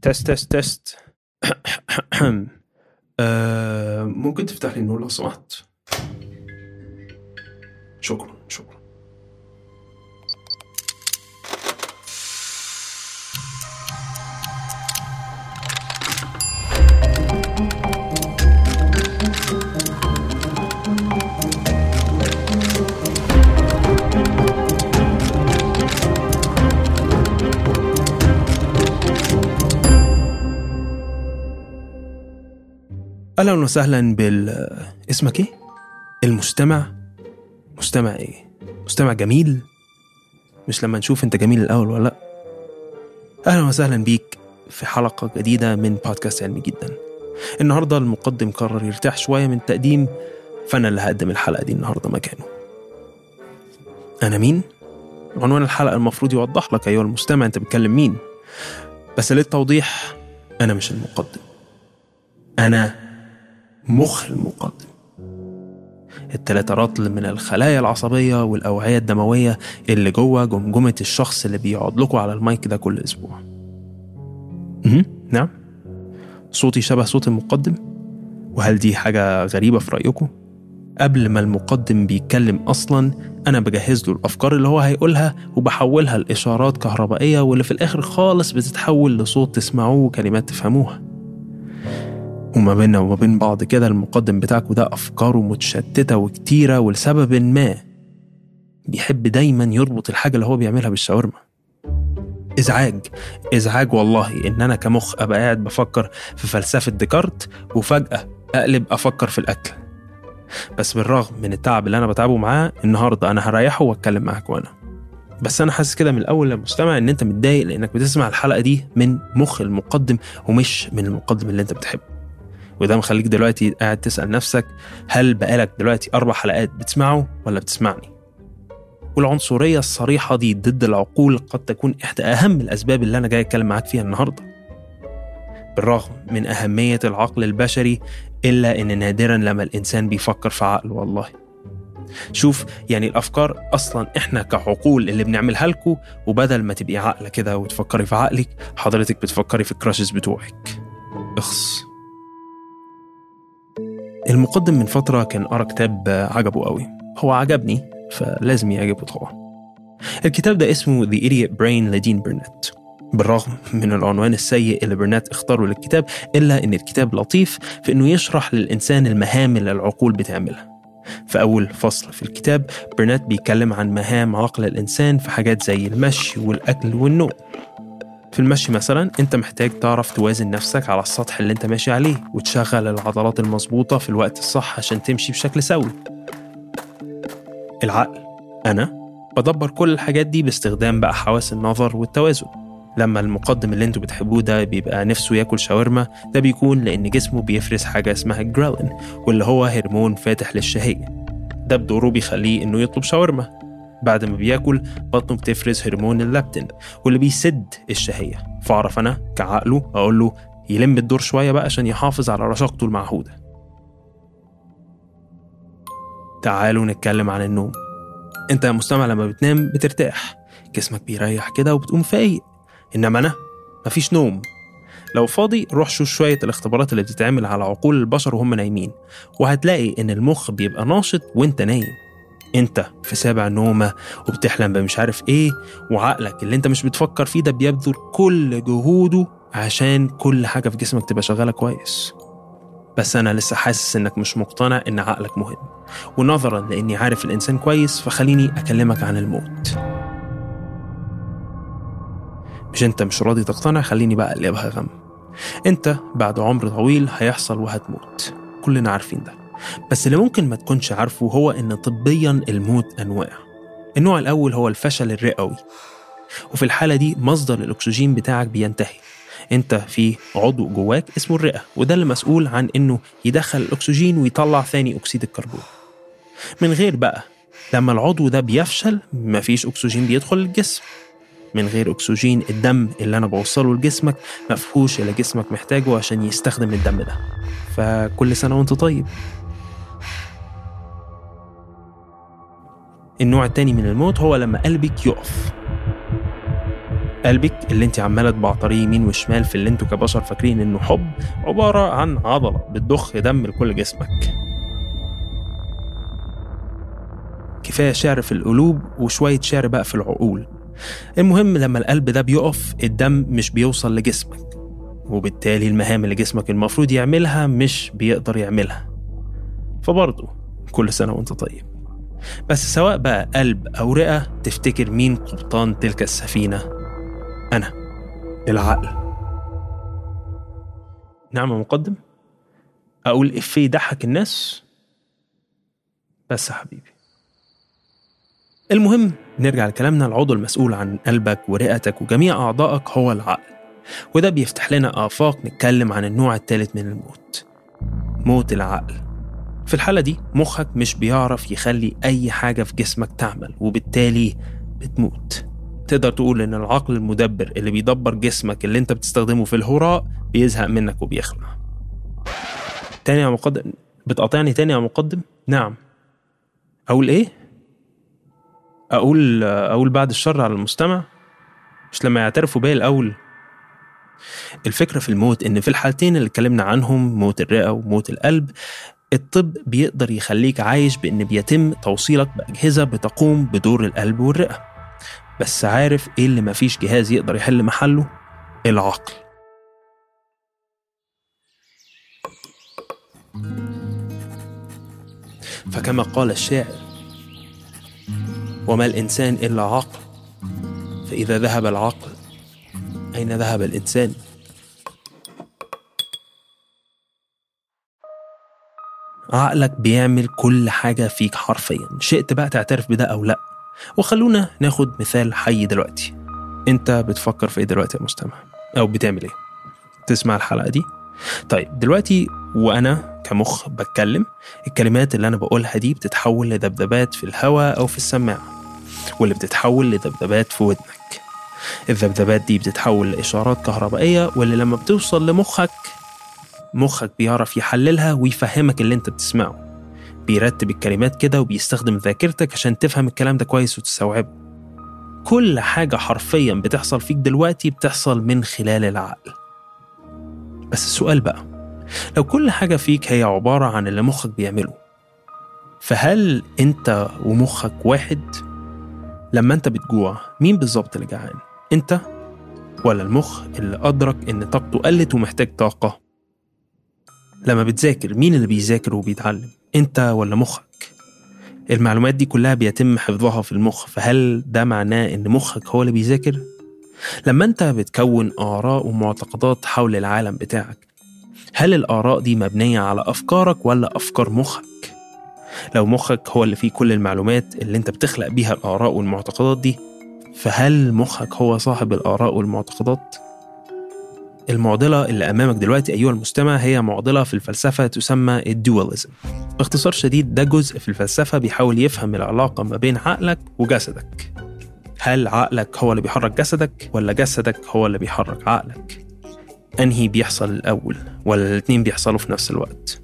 تست تست تست آه، ممكن تفتح لي النور لو سمحت شكرا شكرا اهلا وسهلا بال اسمك ايه؟ المستمع مستمع ايه؟ مستمع جميل مش لما نشوف انت جميل الاول ولا لا اهلا وسهلا بيك في حلقة جديدة من بودكاست علمي جدا النهاردة المقدم قرر يرتاح شوية من التقديم فأنا اللي هقدم الحلقة دي النهاردة مكانه أنا مين؟ عنوان الحلقة المفروض يوضح لك أيها المستمع أنت بتكلم مين بس للتوضيح أنا مش المقدم أنا مخ المقدم التلاتة رطل من الخلايا العصبية والأوعية الدموية اللي جوه جمجمة الشخص اللي بيقعد لكم على المايك ده كل أسبوع مهم. نعم صوتي شبه صوت المقدم وهل دي حاجة غريبة في رأيكم؟ قبل ما المقدم بيتكلم أصلا أنا بجهز له الأفكار اللي هو هيقولها وبحولها لإشارات كهربائية واللي في الآخر خالص بتتحول لصوت تسمعوه وكلمات تفهموها وما بيننا وما بين بعض كده المقدم بتاعكوا ده أفكاره متشتتة وكتيرة ولسبب ما بيحب دايما يربط الحاجة اللي هو بيعملها بالشاورما إزعاج إزعاج والله إن أنا كمخ أبقى قاعد بفكر في فلسفة ديكارت وفجأة أقلب أفكر في الأكل بس بالرغم من التعب اللي أنا بتعبه معاه النهاردة أنا هريحه وأتكلم معاك وأنا بس أنا حاسس كده من الأول للمستمع إن أنت متضايق لأنك بتسمع الحلقة دي من مخ المقدم ومش من المقدم اللي أنت بتحبه وده مخليك دلوقتي قاعد تسأل نفسك هل بقالك دلوقتي أربع حلقات بتسمعه ولا بتسمعني؟ والعنصرية الصريحة دي ضد العقول قد تكون إحدى أهم الأسباب اللي أنا جاي أتكلم معاك فيها النهاردة بالرغم من أهمية العقل البشري إلا إن نادرا لما الإنسان بيفكر في عقله والله شوف يعني الأفكار أصلا إحنا كعقول اللي بنعملها لكم وبدل ما تبقي عقلة كده وتفكري في عقلك حضرتك بتفكري في الكراشز بتوعك اخص المقدم من فترة كان قرا كتاب عجبه قوي هو عجبني فلازم يعجبه طبعا الكتاب ده اسمه The Idiot Brain لدين برنات بالرغم من العنوان السيء اللي برنات اختاره للكتاب إلا إن الكتاب لطيف في إنه يشرح للإنسان المهام اللي العقول بتعملها في أول فصل في الكتاب برنات بيتكلم عن مهام عقل الإنسان في حاجات زي المشي والأكل والنوم في المشي مثلا انت محتاج تعرف توازن نفسك على السطح اللي انت ماشي عليه وتشغل العضلات المظبوطة في الوقت الصح عشان تمشي بشكل سوي العقل أنا بدبر كل الحاجات دي باستخدام بقى حواس النظر والتوازن لما المقدم اللي انتوا بتحبوه ده بيبقى نفسه ياكل شاورما ده بيكون لأن جسمه بيفرز حاجة اسمها جرالين واللي هو هرمون فاتح للشهية ده بدوره بيخليه إنه يطلب شاورما بعد ما بياكل بطنه بتفرز هرمون اللابتين واللي بيسد الشهية فأعرف أنا كعقله أقول له يلم الدور شوية بقى عشان يحافظ على رشاقته المعهودة تعالوا نتكلم عن النوم انت يا مستمع لما بتنام بترتاح جسمك بيريح كده وبتقوم فايق انما انا مفيش نوم لو فاضي روح شوف شوية الاختبارات اللي بتتعمل على عقول البشر وهم نايمين وهتلاقي ان المخ بيبقى ناشط وانت نايم انت في سابع نومة وبتحلم بمش عارف ايه وعقلك اللي انت مش بتفكر فيه ده بيبذل كل جهوده عشان كل حاجة في جسمك تبقى شغالة كويس بس أنا لسه حاسس إنك مش مقتنع إن عقلك مهم ونظرا لإني عارف الإنسان كويس فخليني أكلمك عن الموت مش أنت مش راضي تقتنع خليني بقى أقلبها غم أنت بعد عمر طويل هيحصل وهتموت كلنا عارفين ده بس اللي ممكن ما تكونش عارفه هو إن طبيا الموت أنواع النوع الأول هو الفشل الرئوي وفي الحالة دي مصدر الأكسجين بتاعك بينتهي انت في عضو جواك اسمه الرئة وده اللي مسؤول عن انه يدخل الاكسجين ويطلع ثاني اكسيد الكربون من غير بقى لما العضو ده بيفشل مفيش اكسجين بيدخل الجسم من غير اكسجين الدم اللي انا بوصله لجسمك مفهوش اللي جسمك محتاجه عشان يستخدم الدم ده فكل سنة وانت طيب النوع التاني من الموت هو لما قلبك يقف قلبك اللي انت عماله تبعتريه يمين وشمال في اللي انتوا كبشر فاكرين انه حب عباره عن عضله بتضخ دم لكل جسمك كفايه شعر في القلوب وشويه شعر بقى في العقول المهم لما القلب ده بيقف الدم مش بيوصل لجسمك وبالتالي المهام اللي جسمك المفروض يعملها مش بيقدر يعملها فبرضه كل سنة وانت طيب بس سواء بقى قلب أو رئة تفتكر مين قبطان تلك السفينة أنا العقل نعم يا مقدم أقول إفيه يضحك الناس بس يا حبيبي المهم نرجع لكلامنا العضو المسؤول عن قلبك ورئتك وجميع أعضائك هو العقل وده بيفتح لنا آفاق نتكلم عن النوع الثالث من الموت موت العقل في الحالة دي مخك مش بيعرف يخلي أي حاجة في جسمك تعمل وبالتالي بتموت تقدر تقول إن العقل المدبر اللي بيدبر جسمك اللي أنت بتستخدمه في الهراء بيزهق منك وبيخلع تاني يا مقدم بتقاطعني تاني يا مقدم نعم أقول إيه؟ أقول أقول بعد الشر على المستمع مش لما يعترفوا بيا الأول الفكرة في الموت إن في الحالتين اللي اتكلمنا عنهم موت الرئة وموت القلب الطب بيقدر يخليك عايش بإن بيتم توصيلك بأجهزة بتقوم بدور القلب والرئة بس عارف إيه اللي مفيش جهاز يقدر يحل محله؟ العقل فكما قال الشاعر وما الإنسان إلا عقل فإذا ذهب العقل أين ذهب الإنسان؟ عقلك بيعمل كل حاجة فيك حرفيا شئت بقى تعترف بده أو لأ وخلونا ناخد مثال حي دلوقتي انت بتفكر في ايه دلوقتي يا مستمع او بتعمل ايه تسمع الحلقة دي طيب دلوقتي وانا كمخ بتكلم الكلمات اللي انا بقولها دي بتتحول لذبذبات في الهواء او في السماعة واللي بتتحول لذبذبات في ودنك الذبذبات دي بتتحول لإشارات كهربائية واللي لما بتوصل لمخك مخك بيعرف يحللها ويفهمك اللي انت بتسمعه بيرتب الكلمات كده وبيستخدم ذاكرتك عشان تفهم الكلام ده كويس وتستوعبه كل حاجة حرفيا بتحصل فيك دلوقتي بتحصل من خلال العقل بس السؤال بقى لو كل حاجة فيك هي عبارة عن اللي مخك بيعمله فهل انت ومخك واحد؟ لما انت بتجوع مين بالظبط اللي جعان؟ انت ولا المخ اللي أدرك إن طاقته قلت ومحتاج طاقة؟ لما بتذاكر مين اللي بيذاكر وبيتعلم؟ انت ولا مخك؟ المعلومات دي كلها بيتم حفظها في المخ فهل ده معناه ان مخك هو اللي بيذاكر؟ لما انت بتكون آراء ومعتقدات حول العالم بتاعك هل الآراء دي مبنية على أفكارك ولا أفكار مخك؟ لو مخك هو اللي فيه كل المعلومات اللي انت بتخلق بيها الآراء والمعتقدات دي فهل مخك هو صاحب الآراء والمعتقدات؟ المعضلة اللي أمامك دلوقتي أيها المستمع هي معضلة في الفلسفة تسمى الدواليزم باختصار شديد ده جزء في الفلسفة بيحاول يفهم العلاقة ما بين عقلك وجسدك هل عقلك هو اللي بيحرك جسدك ولا جسدك هو اللي بيحرك عقلك أنهي بيحصل الأول ولا الاتنين بيحصلوا في نفس الوقت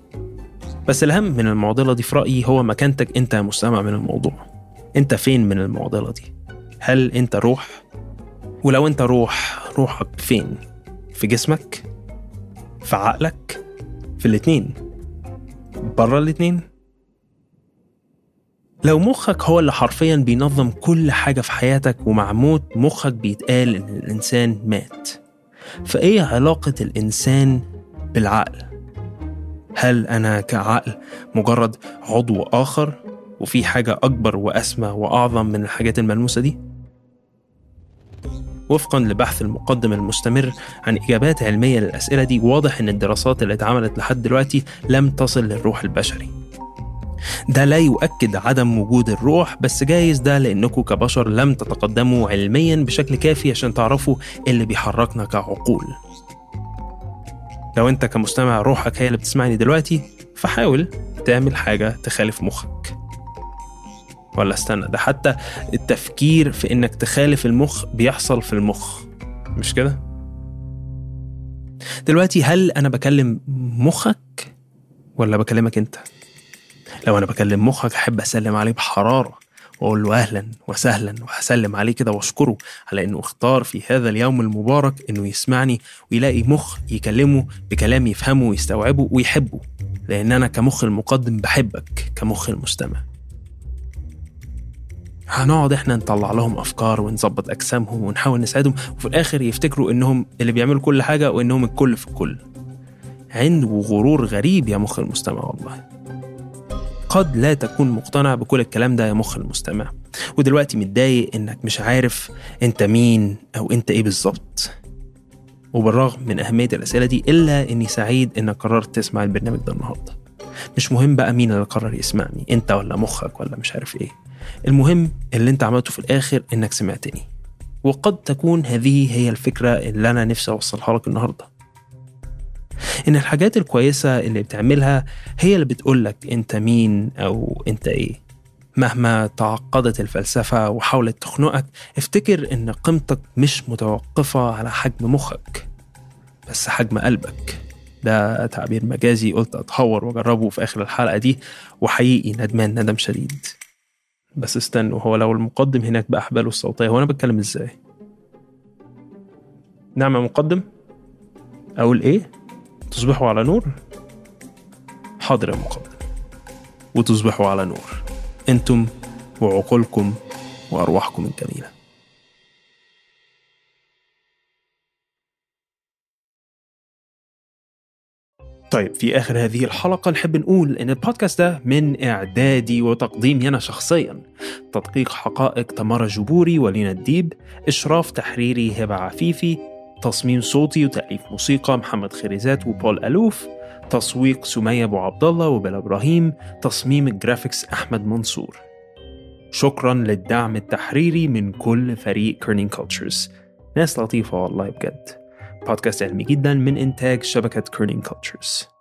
بس الأهم من المعضلة دي في رأيي هو مكانتك أنت يا مستمع من الموضوع أنت فين من المعضلة دي هل أنت روح ولو أنت روح روحك فين في جسمك في عقلك في الاتنين بره الاتنين لو مخك هو اللي حرفيا بينظم كل حاجة في حياتك ومع موت مخك بيتقال إن الإنسان مات فإيه علاقة الإنسان بالعقل؟ هل أنا كعقل مجرد عضو آخر وفي حاجة أكبر وأسمى وأعظم من الحاجات الملموسة دي؟ وفقا لبحث المقدم المستمر عن إجابات علمية للأسئلة دي واضح إن الدراسات اللي اتعملت لحد دلوقتي لم تصل للروح البشري ده لا يؤكد عدم وجود الروح بس جايز ده لأنكم كبشر لم تتقدموا علميا بشكل كافي عشان تعرفوا اللي بيحركنا كعقول لو انت كمستمع روحك هي اللي بتسمعني دلوقتي فحاول تعمل حاجة تخالف مخك ولا استنى ده حتى التفكير في انك تخالف المخ بيحصل في المخ مش كده دلوقتي هل انا بكلم مخك ولا بكلمك انت لو انا بكلم مخك احب اسلم عليه بحراره واقول له اهلا وسهلا وهسلم عليه كده واشكره على انه اختار في هذا اليوم المبارك انه يسمعني ويلاقي مخ يكلمه بكلام يفهمه ويستوعبه ويحبه لان انا كمخ المقدم بحبك كمخ المستمع هنقعد احنا نطلع لهم افكار ونظبط اجسامهم ونحاول نساعدهم وفي الاخر يفتكروا انهم اللي بيعملوا كل حاجه وانهم الكل في الكل عند وغرور غريب يا مخ المستمع والله قد لا تكون مقتنع بكل الكلام ده يا مخ المستمع ودلوقتي متضايق انك مش عارف انت مين او انت ايه بالظبط وبالرغم من أهمية الأسئلة دي إلا إني سعيد إنك قررت تسمع البرنامج ده النهاردة مش مهم بقى مين اللي قرر يسمعني انت ولا مخك ولا مش عارف ايه المهم اللي انت عملته في الاخر انك سمعتني وقد تكون هذه هي الفكرة اللي أنا نفسي أوصلها لك النهاردة إن الحاجات الكويسة اللي بتعملها هي اللي بتقولك أنت مين أو أنت إيه مهما تعقدت الفلسفة وحاولت تخنقك افتكر إن قيمتك مش متوقفة على حجم مخك بس حجم قلبك ده تعبير مجازي قلت أتهور وأجربه في آخر الحلقة دي وحقيقي ندمان ندم شديد بس استنوا هو لو المقدم هناك بأحباله الصوتية هو أنا بتكلم إزاي؟ نعم يا مقدم؟ أقول إيه؟ تصبحوا على نور؟ حاضر يا مقدم وتصبحوا على نور انتم وعقولكم وارواحكم الجميله طيب في آخر هذه الحلقة نحب نقول إن البودكاست ده من إعدادي وتقديمي أنا شخصيا تدقيق حقائق تمارا جبوري ولينا الديب إشراف تحريري هبة عفيفي تصميم صوتي وتأليف موسيقى محمد خريزات وبول ألوف تسويق سمية أبو عبد الله وبلا إبراهيم تصميم الجرافيكس أحمد منصور شكرا للدعم التحريري من كل فريق كيرنينج كولتشرز ناس لطيفة والله بجد بودكاست علمي جدا من إنتاج شبكة كيرنينج كولتشرز